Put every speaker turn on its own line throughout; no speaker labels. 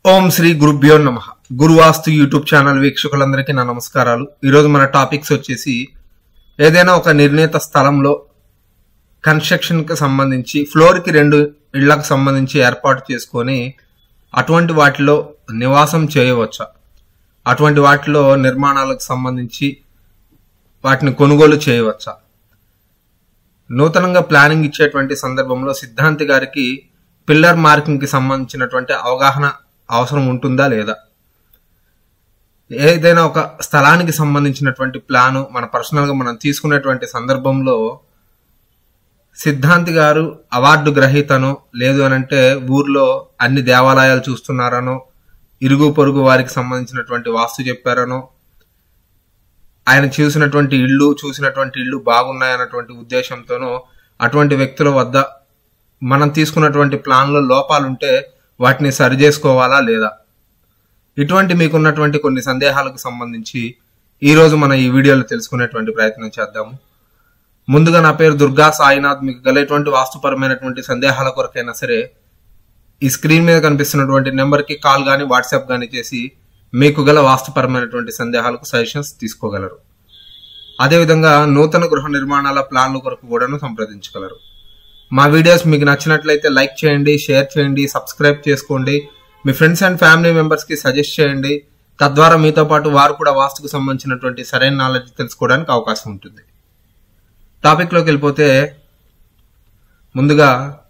ఓం శ్రీ గురుభ్యో నమ గురువాస్తు YouTube channel వీక్షకులందరికీ నా నమస్కారాలు ఈరోజు మన టాపిక్స్ వచ్చేసి ఏదైనా ఒక నిర్ణీత స్థలంలో కన్స్ట్రక్షన్ కి సంబంధించి ఫ్లోర్ కి రెండు ఇళ్లకు సంబంధించి ఏర్పాటు చేసుకొని అటువంటి వాటిలో నివాసం చేయవచ్చా అటువంటి వాటిలో నిర్మాణాలకు సంబంధించి వాటిని కొనుగోలు చేయవచ్చా నూతనంగా ప్లానింగ్ ఇచ్చేటువంటి సందర్భంలో సిద్ధాంతి గారికి పిల్లర్ మార్కింగ్ కి సంబంధించినటువంటి అవగాహన అవసరం ఉంటుందా లేదా ఏదైనా ఒక స్థలానికి సంబంధించినటువంటి ప్లాను మన పర్సనల్ గా మనం తీసుకునేటువంటి సందర్భంలో సిద్ధాంతి గారు అవార్డు గ్రహీతను లేదు అని అంటే ఊర్లో అన్ని దేవాలయాలు చూస్తున్నారనో ఇరుగు పొరుగు వారికి సంబంధించినటువంటి వాస్తు చెప్పారనో ఆయన చూసినటువంటి ఇళ్ళు చూసినటువంటి ఇళ్ళు బాగున్నాయన్నటువంటి ఉద్దేశంతోనో అటువంటి వ్యక్తుల వద్ద మనం తీసుకున్నటువంటి ప్లాన్లో లోపాలుంటే వాటిని సరి చేసుకోవాలా లేదా ఇటువంటి మీకున్నటువంటి కొన్ని సందేహాలకు సంబంధించి ఈ రోజు మన ఈ వీడియోలో తెలుసుకునేటువంటి ప్రయత్నం చేద్దాము ముందుగా నా పేరు దుర్గా సాయినాథ్ మీకు గలేటువంటి వాస్తుపరమైనటువంటి సందేహాల కొరకైనా సరే ఈ స్క్రీన్ మీద కనిపిస్తున్నటువంటి నెంబర్కి కాల్ కానీ వాట్సాప్ కానీ చేసి మీకు గల వాస్తుపరమైనటువంటి సందేహాలకు సజెషన్స్ తీసుకోగలరు అదేవిధంగా నూతన గృహ నిర్మాణాల ప్లాన్ల కొరకు కూడాను సంప్రదించగలరు మా వీడియోస్ మీకు నచ్చినట్లయితే లైక్ చేయండి షేర్ చేయండి సబ్స్క్రైబ్ చేసుకోండి మీ ఫ్రెండ్స్ అండ్ ఫ్యామిలీ మెంబర్స్ కి సజెస్ట్ చేయండి తద్వారా మీతో పాటు వారు కూడా వాస్తుకు సంబంధించినటువంటి సరైన నాలెడ్జ్ తెలుసుకోవడానికి అవకాశం ఉంటుంది టాపిక్ లోకి వెళ్ళిపోతే ముందుగా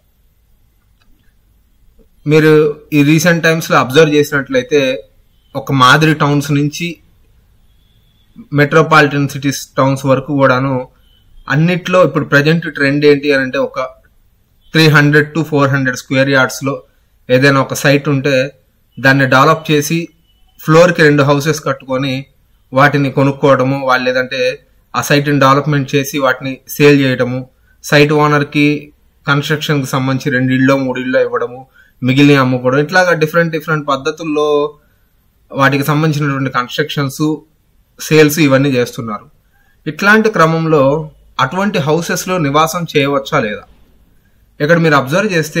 మీరు ఈ రీసెంట్ టైమ్స్ లో అబ్జర్వ్ చేసినట్లయితే ఒక మాదిరి టౌన్స్ నుంచి మెట్రోపాలిటన్ సిటీస్ టౌన్స్ వరకు కూడాను అన్నిట్లో ఇప్పుడు ప్రజెంట్ ట్రెండ్ ఏంటి అని అంటే ఒక three hundred to four hundred square yards లో ఏదైనా ఒక సైట్ ఉంటే దాన్ని డెవలప్ చేసి ఫ్లోర్ కి రెండు హౌసెస్ కట్టుకొని వాటిని కొనుక్కోవడము వాళ్ళు లేదంటే ఆ సైట్ ని డెవలప్మెంట్ చేసి వాటిని సేల్ చేయడము సైట్ ఓనర్ కి కన్స్ట్రక్షన్ కి సంబంధించి రెండు ఇళ్ళో మూడు ఇళ్ళో ఇవ్వడము మిగిలిన అమ్ముకోవడం ఇట్లాగా డిఫరెంట్ డిఫరెంట్ పద్ధతుల్లో వాటికి సంబంధించినటువంటి కన్స్ట్రక్షన్స్ సేల్స్ ఇవన్నీ చేస్తున్నారు ఇట్లాంటి క్రమంలో అటువంటి హౌసెస్ లో నివాసం చేయవచ్చా లేదా ఇక్కడ మీరు అబ్జర్వ్ చేస్తే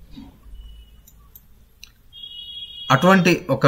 అటువంటి ఒక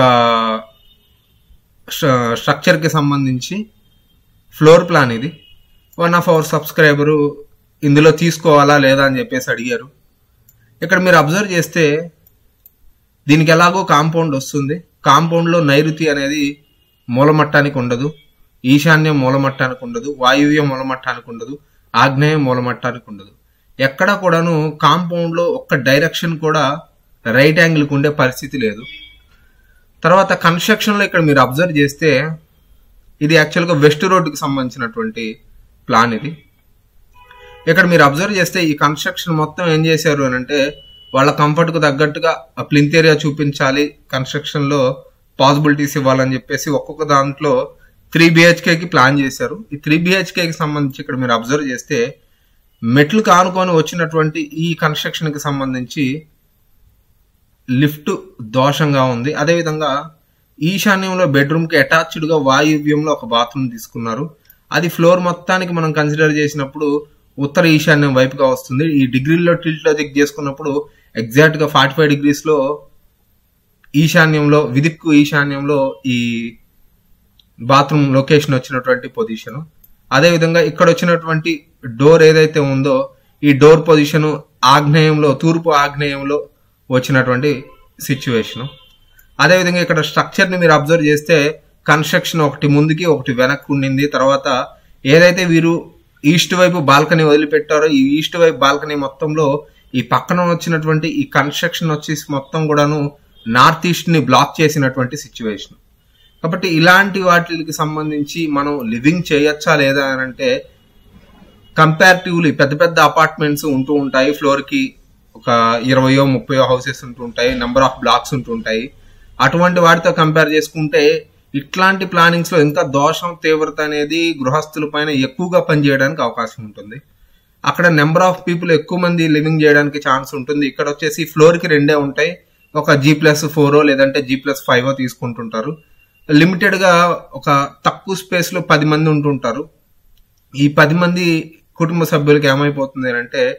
స్ట్రక్చర్ కి సంబంధించి ఫ్లోర్ ప్లాన్ ఇది వన్ ఆఫ్ అవర్ సబ్స్క్రైబరు ఇందులో తీసుకోవాలా లేదా అని చెప్పేసి అడిగారు ఇక్కడ మీరు అబ్జర్వ్ చేస్తే దీనికి ఎలాగో కాంపౌండ్ వస్తుంది కాంపౌండ్ లో నైరుతి అనేది మూలమట్టానికి ఉండదు ఈశాన్యం మూలమట్టానికి ఉండదు వాయువ్యం మూలమట్టానికి ఉండదు ఆగ్నేయం మూలమట్టానికి ఉండదు ఎక్కడ కూడాను కాంపౌండ్ లో ఒక్క డైరెక్షన్ కూడా రైట్ యాంగిల్కి ఉండే పరిస్థితి లేదు తర్వాత కన్స్ట్రక్షన్ లో ఇక్కడ మీరు అబ్జర్వ్ చేస్తే ఇది యాక్చువల్గా వెస్ట్ రోడ్డుకి సంబంధించినటువంటి ప్లాన్ ఇది ఇక్కడ మీరు అబ్జర్వ్ చేస్తే ఈ కన్స్ట్రక్షన్ మొత్తం ఏం చేశారు అని అంటే వాళ్ళ కంఫర్ట్ కు తగ్గట్టుగా ఆ ప్లింత్ ఏరియా చూపించాలి కన్స్ట్రక్షన్ లో పాసిబిలిటీస్ ఇవ్వాలని చెప్పేసి ఒక్కొక్క దాంట్లో త్రీ బిహెచ్కే కి ప్లాన్ చేశారు ఈ త్రీ బిహెచ్కే కి సంబంధించి ఇక్కడ మీరు అబ్జర్వ్ చేస్తే మెట్లు కానుకొని వచ్చినటువంటి ఈ కన్స్ట్రక్షన్ కి సంబంధించి లిఫ్ట్ దోషంగా ఉంది అదేవిధంగా ఈశాన్యంలో బెడ్రూమ్ కి అటాచ్డ్ గా వాయువ్యంలో ఒక బాత్రూమ్ తీసుకున్నారు అది ఫ్లోర్ మొత్తానికి మనం కన్సిడర్ చేసినప్పుడు ఉత్తర ఈశాన్యం వైపుగా వస్తుంది ఈ డిగ్రీలో టిల్ట్ లో చెక్ చేసుకున్నప్పుడు ఎగ్జాక్ట్ గా ఫార్టీ ఫైవ్ డిగ్రీస్ లో ఈశాన్యంలో విదిక్కు ఈశాన్యంలో ఈ బాత్రూమ్ లొకేషన్ వచ్చినటువంటి పొజిషన్ అదేవిధంగా ఇక్కడ వచ్చినటువంటి డోర్ ఏదైతే ఉందో ఈ డోర్ పొజిషన్ ఆగ్నేయంలో తూర్పు ఆగ్నేయంలో వచ్చినటువంటి సిచ్యువేషన్ అదేవిధంగా ఇక్కడ స్ట్రక్చర్ ని మీరు అబ్జర్వ్ చేస్తే కన్స్ట్రక్షన్ ఒకటి ముందుకి ఒకటి వెనక్కి ఉండింది తర్వాత ఏదైతే వీరు ఈస్ట్ వైపు బాల్కనీ వదిలిపెట్టారో ఈ ఈస్ట్ వైపు బాల్కనీ మొత్తంలో ఈ పక్కన వచ్చినటువంటి ఈ కన్స్ట్రక్షన్ వచ్చేసి మొత్తం కూడాను నార్త్ ఈస్ట్ ని బ్లాక్ చేసినటువంటి సిచ్యువేషన్ కాబట్టి ఇలాంటి వాటికి సంబంధించి మనం లివింగ్ చేయొచ్చా లేదా అని అంటే కంపారిటివ్లీ పెద్ద పెద్ద అపార్ట్మెంట్స్ ఉంటూ ఉంటాయి ఫ్లోర్ కి ఒక ఇరవయో ముప్పయో హౌసెస్ ఉంటూ ఉంటాయి నెంబర్ ఆఫ్ బ్లాక్స్ ఉంటూ ఉంటాయి అటువంటి వాటితో కంపేర్ చేసుకుంటే ఇట్లాంటి ప్లానింగ్స్ లో ఇంకా దోషం తీవ్రత అనేది గృహస్థుల పైన ఎక్కువగా పనిచేయడానికి అవకాశం ఉంటుంది అక్కడ నెంబర్ ఆఫ్ పీపుల్ ఎక్కువ మంది లివింగ్ చేయడానికి ఛాన్స్ ఉంటుంది ఇక్కడ వచ్చేసి ఫ్లోర్ కి రెండే ఉంటాయి ఒక జీ ప్లస్ ఫోరో లేదంటే జీ ప్లస్ ఫైవ్ తీసుకుంటుంటారు లిమిటెడ్ గా ఒక తక్కువ స్పేస్ లో పది మంది ఉంటుంటారు ఈ పది మంది కుటుంబ సభ్యులకి ఏమైపోతుంది అంటే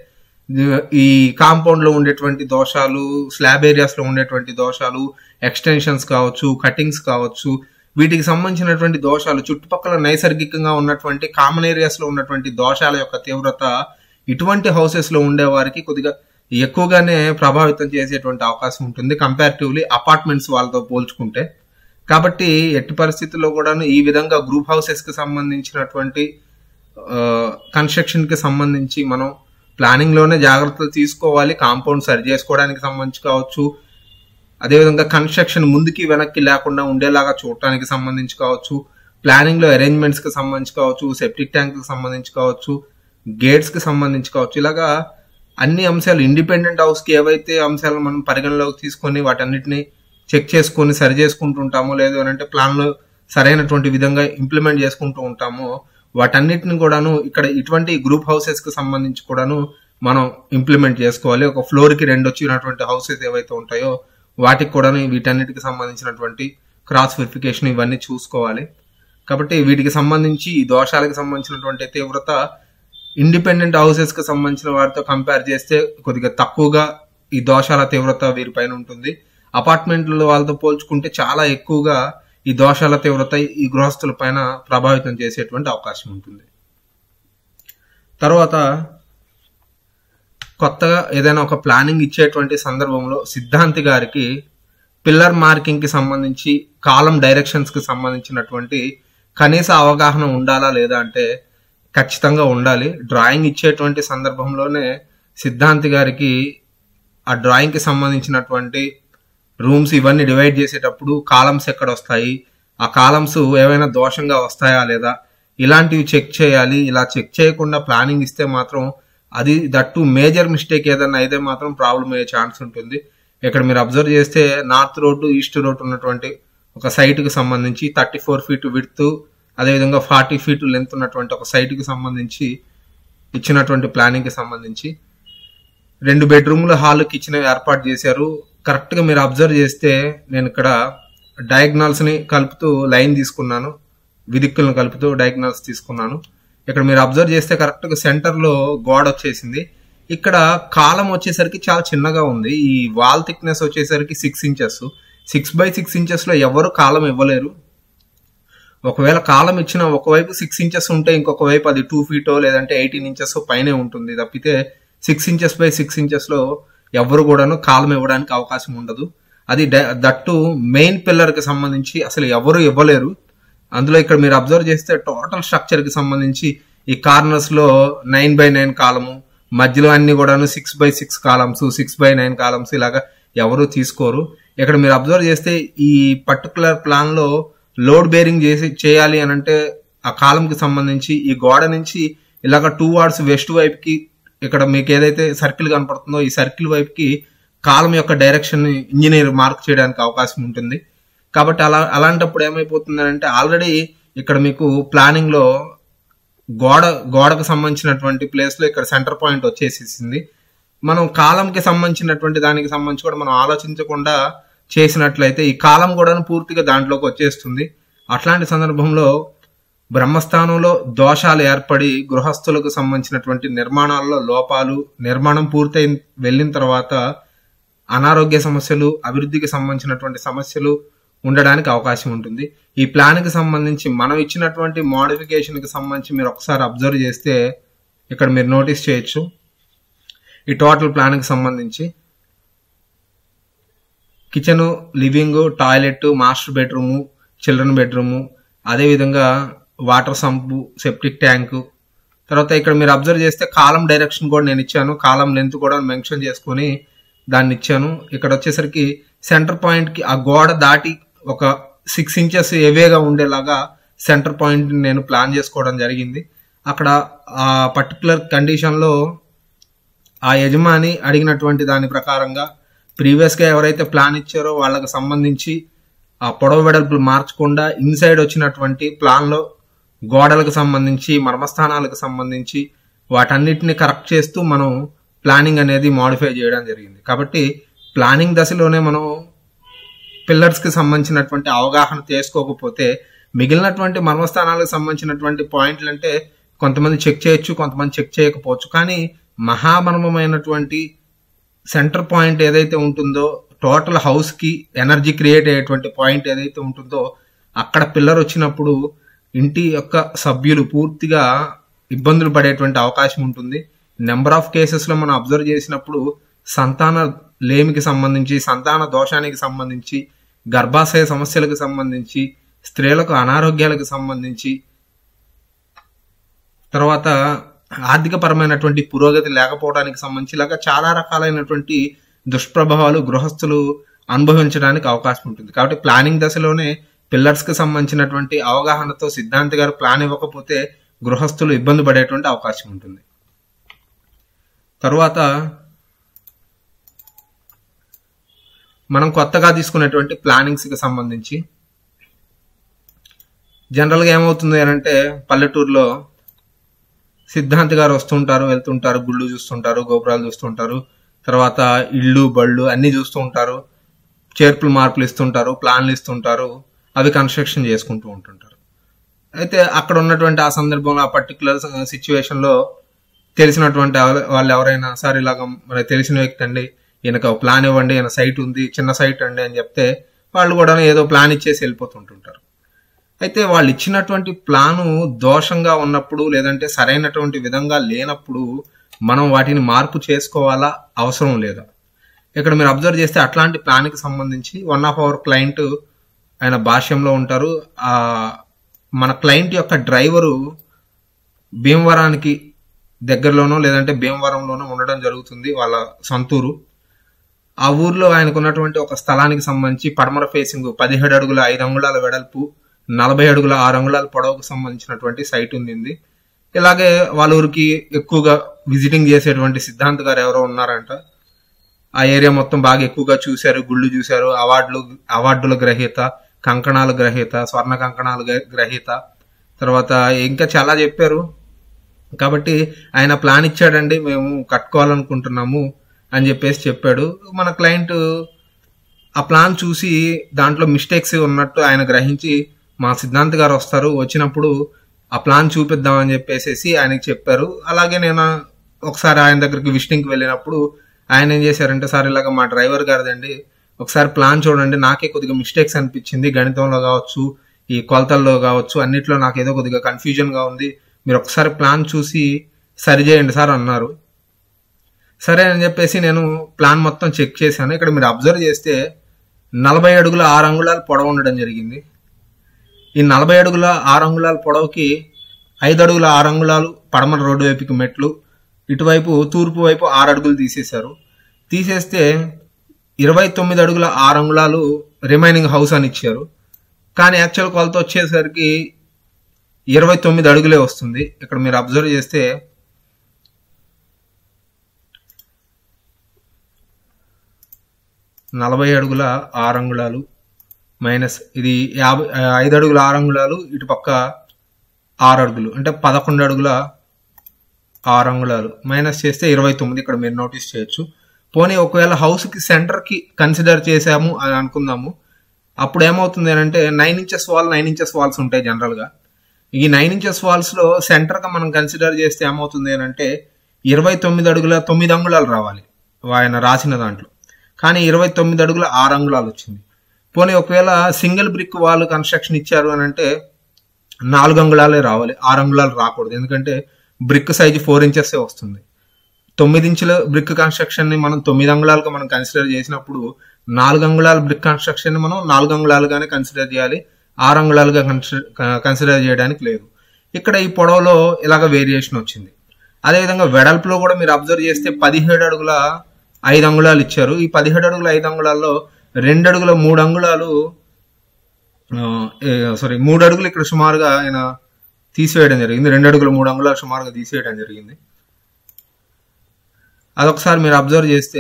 ఈ కాంపౌండ్ లో ఉండేటువంటి దోషాలు స్లాబ్ ఏరియాస్ లో ఉండేటువంటి దోషాలు ఎక్స్టెన్షన్స్ కావచ్చు కటింగ్స్ కావచ్చు వీటికి సంబంధించినటువంటి దోషాలు చుట్టుపక్కల నైసర్గికంగా ఉన్నటువంటి కామన్ ఏరియాస్ లో ఉన్నటువంటి దోషాల యొక్క తీవ్రత ఇటువంటి హౌసెస్ లో ఉండే వారికి కొద్దిగా ఎక్కువగానే ప్రభావితం చేసేటువంటి అవకాశం ఉంటుంది కంపారిటివ్లీ అపార్ట్మెంట్స్ వాళ్ళతో పోల్చుకుంటే కాబట్టి ఎట్టి పరిస్థితుల్లో కూడా ఈ విధంగా గ్రూప్ హౌసెస్ కి సంబంధించినటువంటి కన్స్ట్రక్షన్ కి సంబంధించి మనం ప్లానింగ్ లోనే జాగ్రత్తలు తీసుకోవాలి కాంపౌండ్ సరి చేసుకోవడానికి సంబంధించి కావచ్చు అదేవిధంగా కన్స్ట్రక్షన్ ముందుకి వెనక్కి లేకుండా ఉండేలాగా చూడటానికి సంబంధించి కావచ్చు ప్లానింగ్ లో అరేంజ్మెంట్స్ కి సంబంధించి కావచ్చు సెప్టిక్ ట్యాంక్ కి సంబంధించి కావచ్చు గేట్స్ కి సంబంధించి కావచ్చు ఇలాగా అన్ని అంశాలు ఇండిపెండెంట్ హౌస్ కి ఏవైతే అంశాలను మనం పరిగణలోకి తీసుకొని వాటన్నిటిని చెక్ చేసుకొని సరి చేసుకుంటూ ఉంటామో లేదు అని అంటే ప్లాన్ లో సరైనటువంటి విధంగా ఇంప్లిమెంట్ చేసుకుంటూ ఉంటామో వాటన్నిటిని కూడాను ఇక్కడ ఇటువంటి గ్రూప్ హౌసెస్ కి సంబంధించి కూడాను మనం ఇంప్లిమెంట్ చేసుకోవాలి ఒక ఫ్లోర్ కి రెండు వచ్చినటువంటి హౌసెస్ ఏవైతే ఉంటాయో వాటికి కూడా వీటన్నిటికి సంబంధించినటువంటి క్రాస్ వెరిఫికేషన్ ఇవన్నీ చూసుకోవాలి కాబట్టి వీటికి సంబంధించి ఈ దోషాలకు సంబంధించినటువంటి తీవ్రత ఇండిపెండెంట్ హౌసెస్ కి సంబంధించిన వారితో కంపేర్ చేస్తే కొద్దిగా తక్కువగా ఈ దోషాల తీవ్రత వీరిపైన ఉంటుంది అపార్ట్మెంట్ల వాళ్ళతో పోల్చుకుంటే చాలా ఎక్కువగా ఈ దోషాల తీవ్రత ఈ గృహస్థుల పైన ప్రభావితం చేసేటువంటి అవకాశం ఉంటుంది తర్వాత కొత్తగా ఏదైనా ఒక ప్లానింగ్ ఇచ్చేటువంటి సందర్భంలో సిద్ధాంతి గారికి పిల్లర్ మార్కింగ్ కి సంబంధించి కాలం డైరెక్షన్స్ కి సంబంధించినటువంటి కనీస అవగాహన ఉండాలా లేదా అంటే ఖచ్చితంగా ఉండాలి డ్రాయింగ్ ఇచ్చేటువంటి సందర్భంలోనే సిద్ధాంతి గారికి ఆ డ్రాయింగ్ కి సంబంధించినటువంటి రూమ్స్ ఇవన్నీ డివైడ్ చేసేటప్పుడు కాలమ్స్ ఎక్కడ వస్తాయి ఆ కాలమ్స్ ఏవైనా దోషంగా వస్తాయా లేదా ఇలాంటివి చెక్ చేయాలి ఇలా చెక్ చేయకుండా ప్లానింగ్ ఇస్తే మాత్రం అది దట్టు మేజర్ మిస్టేక్ ఏదైనా అయితే మాత్రం ప్రాబ్లం అయ్యే ఛాన్స్ ఉంటుంది ఇక్కడ మీరు అబ్జర్వ్ చేస్తే నార్త్ రోడ్డు ఈస్ట్ రోడ్ ఉన్నటువంటి ఒక సైట్ కి సంబంధించి థర్టీ ఫోర్ ఫీట్ విడ్త్ అదేవిధంగా ఫార్టీ ఫీట్ లెంత్ ఉన్నటువంటి ఒక సైట్ కి సంబంధించి ఇచ్చినటువంటి ప్లానింగ్ కి సంబంధించి రెండు బెడ్రూమ్ల హాల్ కిచెన్ ఏర్పాటు చేశారు కరెక్ట్ గా మీరు అబ్జర్వ్ చేస్తే నేను ఇక్కడ డయాగ్నల్స్ ని కలుపుతూ లైన్ తీసుకున్నాను విదిక్కులను కలుపుతూ డయాగ్నల్స్ తీసుకున్నాను ఇక్కడ మీరు అబ్జర్వ్ చేస్తే కరెక్ట్ గా సెంటర్ లో గోడ వచ్చేసింది ఇక్కడ కాలం వచ్చేసరికి చాలా చిన్నగా ఉంది ఈ వాల్ థిక్నెస్ వచ్చేసరికి six inches six by six inches లో ఎవరు కాలం ఇవ్వలేరు ఒకవేళ కాలం ఇచ్చిన ఒకవైపు సిక్స్ ఇంచెస్ ఉంటే ఇంకొక వైపు అది టూ ఫీటో లేదంటే ఎయిటీన్ ఇంచెస్ పైనే ఉంటుంది తప్పితే six inches by six inches లో ఎవరు కూడాను కాలం ఇవ్వడానికి అవకాశం ఉండదు అది దట్టు మెయిన్ పిల్లర్ కి సంబంధించి అసలు ఎవరు ఇవ్వలేరు అందులో ఇక్కడ మీరు అబ్జర్వ్ చేస్తే టోటల్ స్ట్రక్చర్ కి సంబంధించి ఈ కార్నర్స్ లో నైన్ బై నైన్ కాలము మధ్యలో అన్ని కూడాను six by six columns six by nine columns ఇలాగా ఎవరు తీసుకోరు ఇక్కడ మీరు అబ్జర్వ్ చేస్తే ఈ పర్టికులర్ ప్లాన్ లో లోడ్ బేరింగ్ చేసి చేయాలి అని అంటే ఆ కాలం కి సంబంధించి ఈ గోడ నుంచి ఇలాగ టూ వార్డ్స్ వెస్ట్ వైపుకి ఇక్కడ మీకు ఏదైతే సర్కిల్ కనపడుతుందో ఈ సర్కిల్ వైపుకి కాలం యొక్క డైరెక్షన్ ఇంజనీర్ మార్క్ చేయడానికి అవకాశం ఉంటుంది కాబట్టి అలా అలాంటప్పుడు ఏమైపోతుంది అంటే ఆల్రెడీ ఇక్కడ మీకు ప్లానింగ్ లో గోడ గోడకు సంబంధించినటువంటి ప్లేస్ లో ఇక్కడ సెంటర్ పాయింట్ వచ్చేసేసింది మనం కాలంకి సంబంధించినటువంటి దానికి సంబంధించి కూడా మనం ఆలోచించకుండా చేసినట్లయితే ఈ కాలం కూడా పూర్తిగా దాంట్లోకి వచ్చేస్తుంది అట్లాంటి సందర్భంలో బ్రహ్మస్థానంలో దోషాలు ఏర్పడి గృహస్థులకు సంబంధించినటువంటి నిర్మాణాల్లో లోపాలు నిర్మాణం పూర్తయి వెళ్ళిన తర్వాత అనారోగ్య సమస్యలు అభివృద్ధికి సంబంధించినటువంటి సమస్యలు ఉండడానికి అవకాశం ఉంటుంది ఈ ప్లాన్ కి సంబంధించి మనం ఇచ్చినటువంటి మోడిఫికేషన్ కి సంబంధించి మీరు ఒకసారి అబ్జర్వ్ చేస్తే ఇక్కడ మీరు నోటీస్ చేయొచ్చు ఈ టోటల్ ప్లాన్ కి సంబంధించి kitchen living toilet master bedroom children bedroom అదేవిధంగా వాటర్ సంపు సెప్టిక్ ట్యాంకు తర్వాత ఇక్కడ మీరు అబ్జర్వ్ చేస్తే కాలం డైరెక్షన్ కూడా నేను ఇచ్చాను కాలం లెంత్ కూడా మెన్షన్ చేసుకొని దాన్ని ఇచ్చాను ఇక్కడ వచ్చేసరికి సెంటర్ పాయింట్ కి ఆ గోడ దాటి ఒక సిక్స్ ఇంచెస్ ఎవేగా ఉండేలాగా సెంటర్ పాయింట్ నేను ప్లాన్ చేసుకోవడం జరిగింది అక్కడ ఆ పర్టికులర్ కండిషన్ లో ఆ యజమాని అడిగినటువంటి దాని ప్రకారంగా ప్రీవియస్ గా ఎవరైతే ప్లాన్ ఇచ్చారో వాళ్ళకి సంబంధించి ఆ పొడవు వెడల్పులు మార్చకుండా ఇన్సైడ్ వచ్చినటువంటి ప్లాన్ లో గోడలకు సంబంధించి మర్మస్థానాలకు సంబంధించి వాటన్నిటిని కరెక్ట్ చేస్తూ మనం ప్లానింగ్ అనేది మాడిఫై చేయడం జరిగింది కాబట్టి ప్లానింగ్ దశలోనే మనం పిల్లర్స్ కి సంబంధించినటువంటి అవగాహన చేసుకోకపోతే మిగిలినటువంటి మర్మస్థానాలకు సంబంధించినటువంటి పాయింట్లు అంటే కొంతమంది చెక్ చేయొచ్చు కొంతమంది చెక్ చేయకపోవచ్చు కానీ మహామర్మమైనటువంటి సెంటర్ పాయింట్ ఏదైతే ఉంటుందో టోటల్ హౌస్ కి ఎనర్జీ క్రియేట్ అయ్యేటువంటి పాయింట్ ఏదైతే ఉంటుందో అక్కడ పిల్లర్ వచ్చినప్పుడు ఇంటి యొక్క సభ్యులు పూర్తిగా ఇబ్బందులు పడేటువంటి అవకాశం ఉంటుంది నెంబర్ ఆఫ్ కేసెస్ లో మనం అబ్జర్వ్ చేసినప్పుడు సంతాన లేమికి సంబంధించి సంతాన దోషానికి సంబంధించి గర్భాశయ సమస్యలకు సంబంధించి స్త్రీలకు అనారోగ్యాలకు సంబంధించి తర్వాత ఆర్థిక పరమైనటువంటి పురోగతి లేకపోవడానికి సంబంధించి ఇలాగా చాలా రకాలైనటువంటి దుష్ప్రభావాలు గృహస్థులు అనుభవించడానికి అవకాశం ఉంటుంది కాబట్టి ప్లానింగ్ దశలోనే పిల్లర్స్ కి సంబంధించినటువంటి అవగాహనతో సిద్ధాంతి గారు ప్లాన్ ఇవ్వకపోతే గృహస్థులు ఇబ్బంది పడేటువంటి అవకాశం ఉంటుంది తరువాత మనం కొత్తగా తీసుకునేటువంటి ప్లానింగ్స్ కి సంబంధించి జనరల్ గా ఏమవుతుంది అని అంటే పల్లెటూరులో సిద్ధాంతి గారు వస్తుంటారు వెళ్తుంటారు గుళ్ళు చూస్తుంటారు గోపురాలు చూస్తుంటారు తర్వాత ఇళ్ళు బళ్ళు అన్ని చూస్తూ ఉంటారు చేర్పులు మార్పులు ఇస్తుంటారు ప్లాన్లు ఇస్తుంటారు అవి కన్స్ట్రక్షన్ చేసుకుంటూ ఉంటుంటారు అయితే అక్కడ ఉన్నటువంటి ఆ సందర్భంలో ఆ పర్టికులర్ సిచ్యువేషన్ లో తెలిసినటువంటి ఎవ- వాళ్ళు ఎవరైనా సార్ ఇలాగ మరి తెలిసిన వ్యక్తి అండి ఈయనకు ఒక ప్లాన్ ఇవ్వండి ఈయన సైట్ ఉంది చిన్న సైట్ అండి అని చెప్తే వాళ్ళు కూడా ఏదో ప్లాన్ ఇచ్చేసి వెళ్ళిపోతుంటుంటారు అయితే వాళ్ళు ఇచ్చినటువంటి ప్లాను దోషంగా ఉన్నప్పుడు లేదంటే సరైనటువంటి విధంగా లేనప్పుడు మనం వాటిని మార్పు చేసుకోవాలా అవసరం లేదా ఇక్కడ మీరు అబ్జర్వ్ చేస్తే అట్లాంటి ప్లాన్కి సంబంధించి వన్ ఆఫ్ అవర్ క్లయింట్ ఆయన భాష్యంలో ఉంటారు ఆ మన క్లయింట్ యొక్క డ్రైవరు భీమవరానికి దగ్గరలోనో లేదంటే భీమవరంలోనో ఉండడం జరుగుతుంది వాళ్ళ సొంతూరు ఆ ఊర్లో ఆయనకు ఉన్నటువంటి ఒక స్థలానికి సంబంధించి పడమర ఫేసింగ్ పదిహేడు అడుగుల ఐదు అంగుళాల వెడల్పు నలభై అడుగుల ఆరు అంగుళాల పొడవుకు సంబంధించినటువంటి సైట్ ఉంది ఇలాగే వాళ్ళ ఊరికి ఎక్కువగా విజిటింగ్ చేసేటువంటి సిద్ధాంత్ గారు ఎవరో ఉన్నారంట ఆ ఏరియా మొత్తం బాగా ఎక్కువగా చూశారు గుళ్ళు చూశారు అవార్డులు అవార్డుల గ్రహీత కంకణాల గ్రహీత స్వర్ణ కంకణాల గ్ర- గ్రహీత తర్వాత ఇంకా చాలా చెప్పారు కాబట్టి ఆయన ప్లాన్ ఇచ్చాడండి మేము కట్టుకోవాలనుకుంటున్నాము అని చెప్పేసి చెప్పాడు మన క్లయింట్ ఆ ప్లాన్ చూసి దాంట్లో మిస్టేక్స్ ఉన్నట్టు ఆయన గ్రహించి మా సిద్ధాంత్ గారు వస్తారు వచ్చినప్పుడు ఆ ప్లాన్ చూపిద్దామని చెప్పేసి ఆయనకి చెప్పారు అలాగే నేను ఒకసారి ఆయన దగ్గరికి విజిటింగ్కి వెళ్ళినప్పుడు ఆయన ఏం చేశారంటే సార్ ఇలాగ మా డ్రైవర్ గారిదండి ఒకసారి ప్లాన్ చూడండి నాకే కొద్దిగా మిస్టేక్స్ అనిపించింది గణితంలో కావచ్చు ఈ కొలతల్లో కావచ్చు అన్నిట్లో నాకు ఏదో కొద్దిగా కన్ఫ్యూజన్ గా ఉంది మీరు ఒకసారి ప్లాన్ చూసి సరి చేయండి సార్ అన్నారు సరే అని చెప్పేసి నేను ప్లాన్ మొత్తం చెక్ చేశాను ఇక్కడ మీరు అబ్జర్వ్ చేస్తే నలభై అడుగుల ఆరు అంగుళాలు పొడవు ఉండడం జరిగింది ఈ నలభై అడుగుల ఆరు అంగుళాల పొడవుకి ఐదు అడుగుల ఆరు అంగుళాలు పడమర రోడ్డు వైపుకి మెట్లు ఇటువైపు తూర్పు వైపు ఆరు అడుగులు తీసేశారు తీసేస్తే ఇరవై తొమ్మిది అడుగుల ఆరు అంగుళాలు రిమైనింగ్ హౌస్ అని ఇచ్చారు కానీ యాక్చువల్ కొలత వచ్చేసరికి ఇరవై తొమ్మిది అడుగులే వస్తుంది ఇక్కడ మీరు అబ్జర్వ్ చేస్తే నలభై అడుగుల ఆరు అంగుళాలు మైనస్ ఇది యాభై ఐదు అడుగుల ఆరు అంగుళాలు ఇటు పక్క ఆరు అడుగులు అంటే పదకొండు అడుగుల ఆరు అంగుళాలు మైనస్ చేస్తే ఇరవై తొమ్మిది ఇక్కడ మీరు నోటీస్ చేయొచ్చు పోనీ ఒకవేళ హౌస్ కి సెంటర్ కి కన్సిడర్ చేసాము అని అనుకుందాము అప్పుడు ఏమవుతుంది అని అంటే nine inches wall nine inches walls ఉంటాయి జనరల్ గా ఈ నైన్ ఇంచెస్ వాల్స్ లో సెంటర్ గా మనం కన్సిడర్ చేస్తే ఏమవుతుంది అని అంటే ఇరవై తొమ్మిది అడుగుల తొమ్మిది అంగుళాలు రావాలి ఆయన రాసిన దాంట్లో కానీ ఇరవై తొమ్మిది అడుగుల ఆరు అంగుళాలు వచ్చింది పోనీ ఒకవేళ సింగిల్ బ్రిక్ వాల్ కన్స్ట్రక్షన్ ఇచ్చారు అని అంటే నాలుగు అంగుళాలే రావాలి ఆరు అంగుళాలు రాకూడదు ఎందుకంటే బ్రిక్ సైజు ఫోర్ ఇంచెస్ వస్తుంది తొమ్మిది ఇంచుల బ్రిక్ కన్స్ట్రక్షన్ ని మనం తొమ్మిది అంగుళాలుగా మనం కన్సిడర్ చేసినప్పుడు నాలుగు అంగుళాల బ్రిక్ కన్స్ట్రక్షన్ ని మనం నాలుగు అంగుళాలుగానే కన్సిడర్ చేయాలి ఆరు అంగుళాలుగా కన్సిడర్ చేయడానికి లేదు ఇక్కడ ఈ పొడవులో ఇలాగ వేరియేషన్ వచ్చింది అదేవిధంగా వెడల్పులో కూడా మీరు అబ్జర్వ్ చేస్తే పదిహేడు అడుగుల ఐదు అంగుళాలు ఇచ్చారు ఈ పదిహేడు అడుగుల ఐదు అంగుళాల్లో రెండు అడుగుల మూడు అంగుళాలు సారీ మూడు అడుగులు ఇక్కడ సుమారుగా ఆయన తీసివేయడం జరిగింది రెండు అడుగుల మూడు అంగుళాలు సుమారుగా తీసివేయడం జరిగింది అదొకసారి మీరు అబ్జర్వ్ చేస్తే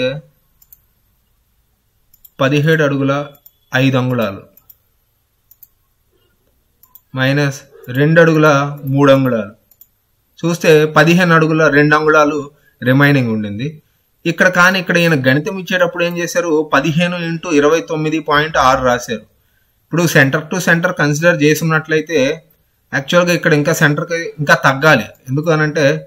పదిహేడు అడుగుల ఐదు అంగుళాలు మైనస్ రెండు అడుగుల మూడు అంగుళాలు చూస్తే పదిహేను అడుగుల రెండు అంగుళాలు రిమైనింగ్ ఉండింది ఇక్కడ కానీ ఇక్కడ ఈయన గణితం ఇచ్చేటప్పుడు ఏం చేశారు పదిహేను ఇంటూ ఇరవై తొమ్మిది పాయింట్ ఆరు రాశారు ఇప్పుడు సెంటర్ టు సెంటర్ కన్సిడర్ చేసినట్లయితే యాక్చువల్గా ఇక్కడ ఇంకా సెంటర్కి ఇంకా తగ్గాలి ఎందుకు అనంటే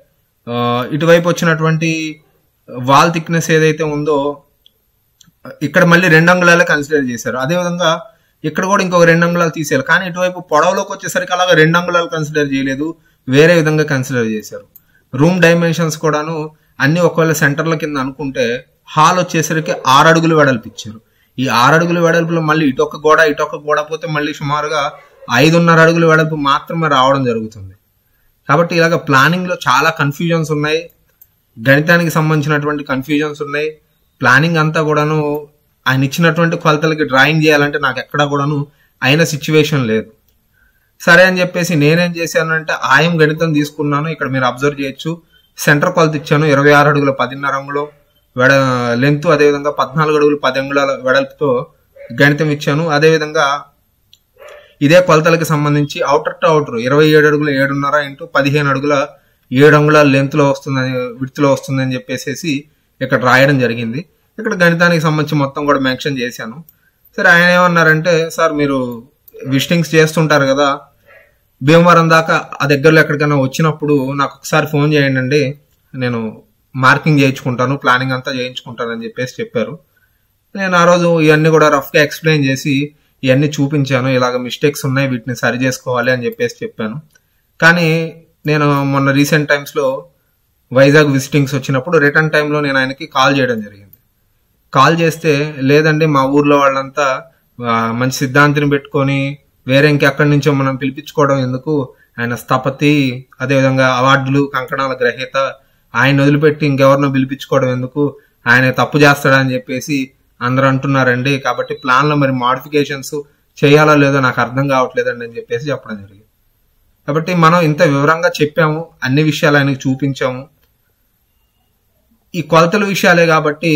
ఆ, ఇటువైపు వచ్చినటువంటి వాల్ థిక్నెస్ ఏదైతే ఉందో ఇక్కడ మళ్ళీ రెండు అంగుళాలే కన్సిడర్ చేశారు అదేవిధంగా ఇక్కడ కూడా ఇంకొక రెండు అంగుళాలు తీసేయాలి కానీ ఇటువైపు పొడవులోకి వచ్చేసరికి అలాగా రెండు అంగుళాలు కన్సిడర్ చేయలేదు వేరే విధంగా కన్సిడర్ చేశారు రూమ్ డైమెన్షన్స్ కూడాను అన్ని ఒకవేళ సెంటర్ల కింద అనుకుంటే హాల్ వచ్చేసరికి ఆరు అడుగులు వెడల్పు ఇచ్చారు ఈ ఆరు అడుగుల వెడల్పులో మళ్ళీ ఇటొక గోడ ఇటొక గోడ పోతే మళ్ళీ సుమారుగా ఐదున్నర అడుగుల వెడల్పు మాత్రమే రావడం జరుగుతుంది కాబట్టి ఇలాగ ప్లానింగ్ లో చాలా కన్ఫ్యూజన్స్ ఉన్నాయి గణితానికి సంబంధించినటువంటి కన్ఫ్యూజన్స్ ఉన్నాయి ప్లానింగ్ అంతా కూడాను ఆయన ఇచ్చినటువంటి కొలతలకి డ్రాయింగ్ చేయాలంటే నాకు ఎక్కడా కూడాను అయిన సిచ్యువేషన్ లేదు సరే అని చెప్పేసి నేనేం చేశానంటే ఆయం గణితం తీసుకున్నాను ఇక్కడ మీరు అబ్జర్వ్ చేయొచ్చు సెంటర్ కొలత ఇచ్చాను ఇరవై ఆరు అడుగుల పదిన్నర అంగుళం వెడ లెంత్ అదేవిధంగా పద్నాలుగు అడుగులు పది అంగుళాల వెడల్పుతో గణితం ఇచ్చాను అదేవిధంగా ఇదే కొలతలకు సంబంధించి అవుటర్ టు అవుటర్ ఇరవై ఏడు అడుగుల ఏడున్నర ఇంటూ పదిహేను అడుగుల ఏడు అంగుళాల లెంత్ లో వస్తుందని విడ్త్ వస్తుందని చెప్పేసి ఇక్కడ రాయడం జరిగింది ఇక్కడ గణితానికి సంబంధించి మొత్తం కూడా మెన్షన్ చేశాను సరే ఆయన ఏమన్నారంటే సార్ మీరు విజిటింగ్స్ చేస్తుంటారు కదా భీమవరం దాకా ఆ దగ్గరలో ఎక్కడికైనా వచ్చినప్పుడు నాకు ఒకసారి ఫోన్ చేయండి అండి నేను మార్కింగ్ చేయించుకుంటాను ప్లానింగ్ అంతా చేయించుకుంటాను అని చెప్పేసి చెప్పారు నేను ఆ రోజు ఇవన్నీ కూడా రఫ్ గా ఎక్స్ప్లెయిన్ చేసి ఇవన్నీ చూపించాను ఇలాగ మిస్టేక్స్ ఉన్నాయి వీటిని సరి చేసుకోవాలి అని చెప్పేసి చెప్పాను కానీ నేను మొన్న రీసెంట్ టైమ్స్ లో వైజాగ్ విజిటింగ్స్ వచ్చినప్పుడు రిటర్న్ టైంలో నేను ఆయనకి కాల్ చేయడం జరిగింది కాల్ చేస్తే లేదండి మా ఊర్లో వాళ్ళంతా ఆ, మంచి సిద్ధాంతిని పెట్టుకొని వేరే ఇంకెక్కడి నుంచో మనం పిలిపించుకోవడం ఎందుకు ఆయన స్థపతి అదేవిధంగా అవార్డులు కంకణాల గ్రహీత ఆయన వదిలిపెట్టి ఇంకెవరినో పిలిపించుకోవడం ఎందుకు ఆయన తప్పు చేస్తాడని చెప్పేసి అందరూ అంటున్నారండి కాబట్టి ప్లాన్ లో మరి మాడిఫికేషన్స్ చేయాలో లేదో నాకు అర్థం కావట్లేదండి అని చెప్పేసి చెప్పడం జరిగింది కాబట్టి మనం ఇంత వివరంగా చెప్పాము అన్ని విషయాలు ఆయనకు చూపించాము ఈ కొలతల విషయాలే కాబట్టి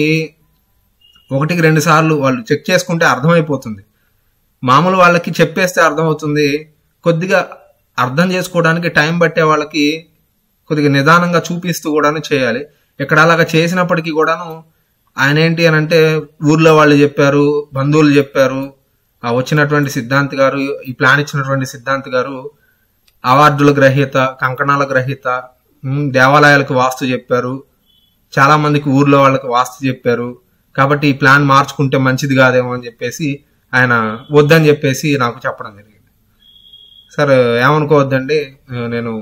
ఒకటికి రెండు సార్లు వాళ్ళు చెక్ చేసుకుంటే అర్థమైపోతుంది మామూలు వాళ్ళకి చెప్పేస్తే అర్థమవుతుంది కొద్దిగా అర్థం చేసుకోవడానికి టైం పట్టే వాళ్ళకి కొద్దిగా నిదానంగా చూపిస్తూ కూడాను చేయాలి ఇక్కడ అలాగా చేసినప్పటికీ కూడాను ఆయన ఏంటి అని అంటే ఊర్లో వాళ్ళు చెప్పారు బంధువులు చెప్పారు ఆ వచ్చినటువంటి సిద్ధాంత్ గారు ఈ ప్లాన్ ఇచ్చినటువంటి సిద్ధాంత్ గారు అవార్డుల గ్రహీత కంకణాల గ్రహీత ఉమ్, దేవాలయాలకు వాస్తు చెప్పారు చాలా మందికి ఊర్లో వాళ్ళకి వాస్తు చెప్పారు కాబట్టి ఈ ప్లాన్ మార్చుకుంటే మంచిది కాదేమో అని చెప్పేసి ఆయన వద్దని చెప్పేసి నాకు చెప్పడం జరిగింది సార్ ఏమనుకోవద్దండి ఆ, నేను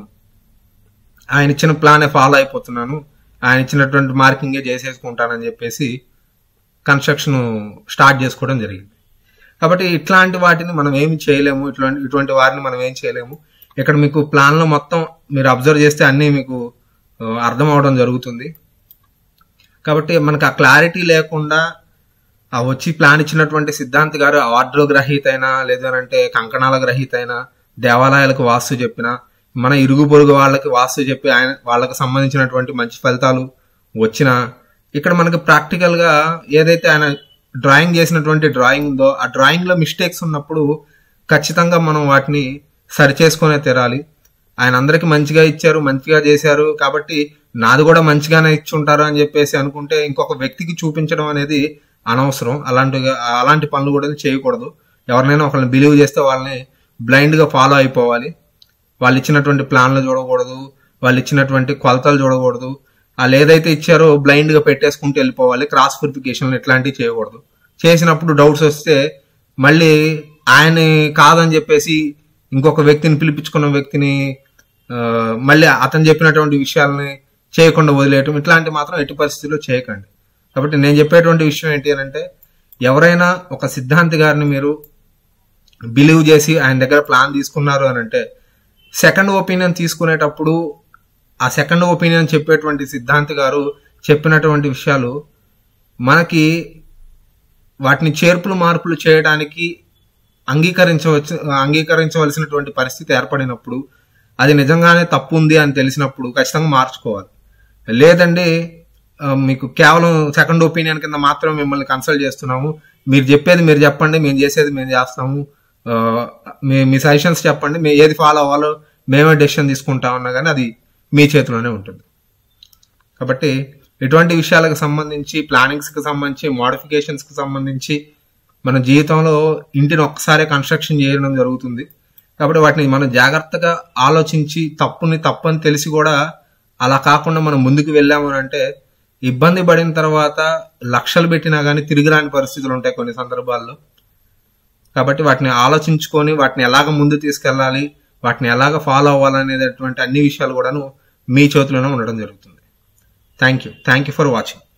ఆయన ఇచ్చిన ప్లానే ఫాలో అయిపోతున్నాను ఆయన ఇచ్చినటువంటి మార్కింగే చేసేసుకుంటానని చెప్పేసి కన్స్ట్రక్షన్ స్టార్ట్ చేసుకోవడం జరిగింది కాబట్టి ఇట్లాంటి వాటిని మనం ఏమి చేయలేము ఇట్లాంటి ఇటువంటి వారిని మనం ఏం చేయలేము ఇక్కడ మీకు ప్లాన్ లో మొత్తం మీరు అబ్జర్వ్ చేస్తే అన్ని మీకు ఆ, అర్థం అవడం జరుగుతుంది కాబట్టి మనకు ఆ క్లారిటీ లేకుండా ఆ వచ్చి ప్లాన్ ఇచ్చినటువంటి సిద్ధాంత్ గారు అవార్డుల గ్రహీత అయినా లేదనంటే కంకణాల గ్రహీత అయినా దేవాలయాలకు వాస్తు చెప్పిన మన ఇరుగు పొరుగు వాళ్ళకి వాస్తు చెప్పి ఆయన వాళ్ళకి సంబంధించినటువంటి మంచి ఫలితాలు వచ్చినా ఇక్కడ మనకి ప్రాక్టికల్ గా ఏదైతే ఆయన డ్రాయింగ్ చేసినటువంటి డ్రాయింగ్ ఉందో ఆ డ్రాయింగ్ లో మిస్టేక్స్ ఉన్నప్పుడు ఖచ్చితంగా మనం వాటిని సరి చేసుకునే తీరాలి ఆయన అందరికి మంచిగా ఇచ్చారు మంచిగా చేశారు కాబట్టి నాది కూడా మంచిగానే ఇచ్చుంటారు అని చెప్పేసి అనుకుంటే ఇంకొక వ్యక్తికి చూపించడం అనేది అనవసరం అలాంటి అలాంటి పనులు కూడా చేయకూడదు ఎవరినైనా ఒకరిని బిలీవ్ చేస్తే వాళ్ళని బ్లైండ్ గా ఫాలో అయిపోవాలి వాళ్ళు ఇచ్చినటువంటి ప్లాన్లు చూడకూడదు వాళ్ళు ఇచ్చినటువంటి కొలతలు చూడకూడదు వాళ్ళు ఏదైతే ఇచ్చారో బ్లైండ్ గా పెట్టేసుకుంటూ వెళ్ళిపోవాలి క్రాస్ వెరిఫికేషన్ ఇట్లాంటివి చేయకూడదు చేసినప్పుడు డౌట్స్ వస్తే మళ్ళీ ఆయన కాదని చెప్పేసి ఇంకొక వ్యక్తిని పిలిపించుకున్న వ్యక్తిని ఆ, మళ్ళీ అతను చెప్పినటువంటి విషయాలని చేయకుండా వదిలేయటం ఇట్లాంటి మాత్రం ఎట్టి పరిస్థితుల్లో చేయకండి కాబట్టి నేను చెప్పేటువంటి విషయం ఏంటి అని అంటే ఎవరైనా ఒక సిద్ధాంతి గారిని మీరు బిలీవ్ చేసి ఆయన దగ్గర ప్లాన్ తీసుకున్నారు అని అంటే సెకండ్ ఒపీనియన్ తీసుకునేటప్పుడు ఆ సెకండ్ ఒపీనియన్ చెప్పేటువంటి సిద్ధాంతి గారు చెప్పినటువంటి విషయాలు మనకి వాటిని చేర్పులు మార్పులు చేయడానికి అంగీకరించవచ్చు అంగీకరించవలసినటువంటి పరిస్థితి ఏర్పడినప్పుడు అది నిజంగానే తప్పు ఉంది అని తెలిసినప్పుడు ఖచ్చితంగా మార్చుకోవాలి లేదండి ఆ, మీకు కేవలం సెకండ్ ఒపీనియన్ కింద మాత్రం మిమ్మల్ని కన్సల్ట్ చేస్తున్నాము మీరు చెప్పేది మీరు చెప్పండి మేము చేసేది మేము చేస్తాము ఆ, మీ మీ సజెషన్స్ చెప్పండి మేము ఏది ఫాలో అవ్వాలో మేమే డెసిషన్ తీసుకుంటామన్నా కానీ అది మీ చేతిలోనే ఉంటుంది కాబట్టి ఇటువంటి విషయాలకు సంబంధించి ప్లానింగ్స్ కి సంబంధించి మోడిఫికేషన్స్ కి సంబంధించి మన జీవితంలో ఇంటిని ఒక్కసారి కన్స్ట్రక్షన్ చేయడం జరుగుతుంది కాబట్టి వాటిని మనం జాగ్రత్తగా ఆలోచించి తప్పుని తప్పని తెలిసి కూడా అలా కాకుండా మనం ముందుకు వెళ్ళాము అని అంటే ఇబ్బంది పడిన తర్వాత లక్షలు పెట్టినా కానీ తిరిగి రాని పరిస్థితులు ఉంటాయి కొన్ని సందర్భాల్లో కాబట్టి వాటిని ఆలోచించుకొని వాటిని ఎలాగ ముందు తీసుకెళ్ళాలి వాటిని ఎలాగ ఫాలో అవ్వాలనేటటువంటి అన్ని విషయాలు కూడాను మీ చేతిలోనే ఉండడం జరుగుతుంది thank you thank you for watching